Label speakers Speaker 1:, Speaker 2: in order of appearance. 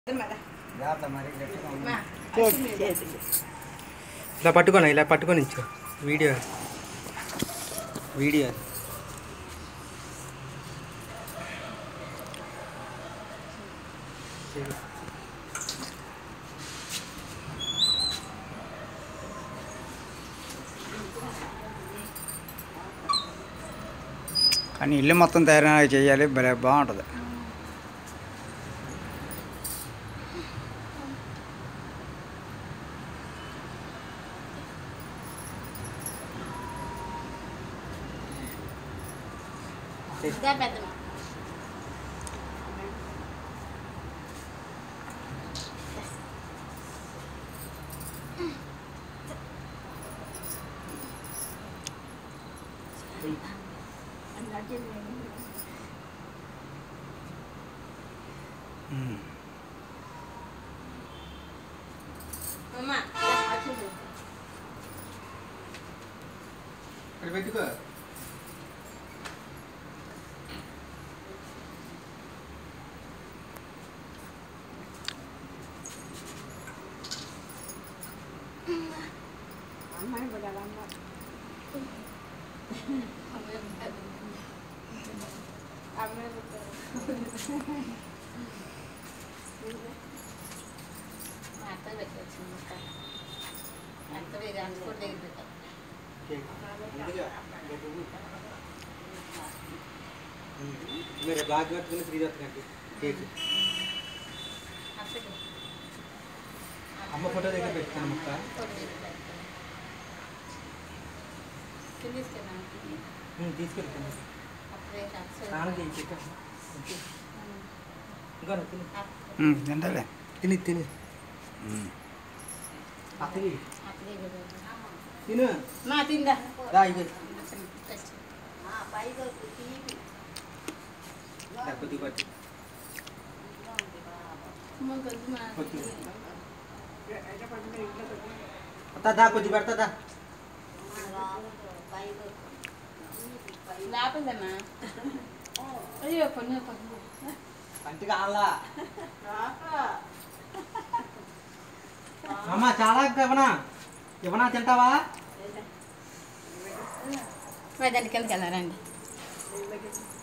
Speaker 1: జాగ్రత్త మరి గట్టిగా ఉంది.
Speaker 2: ఇలా పట్టుకోనా ఇలా పట్టుకొని ఇచ్చు వీడియో వీడియో
Speaker 1: కానీ ఇల్లు మొత్తం తయారు చేయాలి భలే బాగుంటుంది
Speaker 2: ఇక్కడ పెట్టుకో మీరు బ్లాక్ కట్టుకుని త్రీ కట్టుకోండి కేక్ అమ్మ ఫోటో దగ్గర పెట్టుతాను ముక్క ఉమ్, తీసుకెళ్తాను స్నానం చేయించి ఇంకా తిని
Speaker 1: తింటలే
Speaker 2: తిని తిని అత్తగి తిను
Speaker 3: మా తిందా
Speaker 2: రా ఇక కొద్ది కొద్ది కొద్ది దా కొద్ది పెడతా
Speaker 3: లేపదమ్మా అయ్యో కొన్ని కొన్ని
Speaker 2: కంటికి ఆల్లా అమ్మ చాలా ఇవ్వనా ఇవ్వనా తింటావా
Speaker 3: మరి దానికి వెళ్ళారండి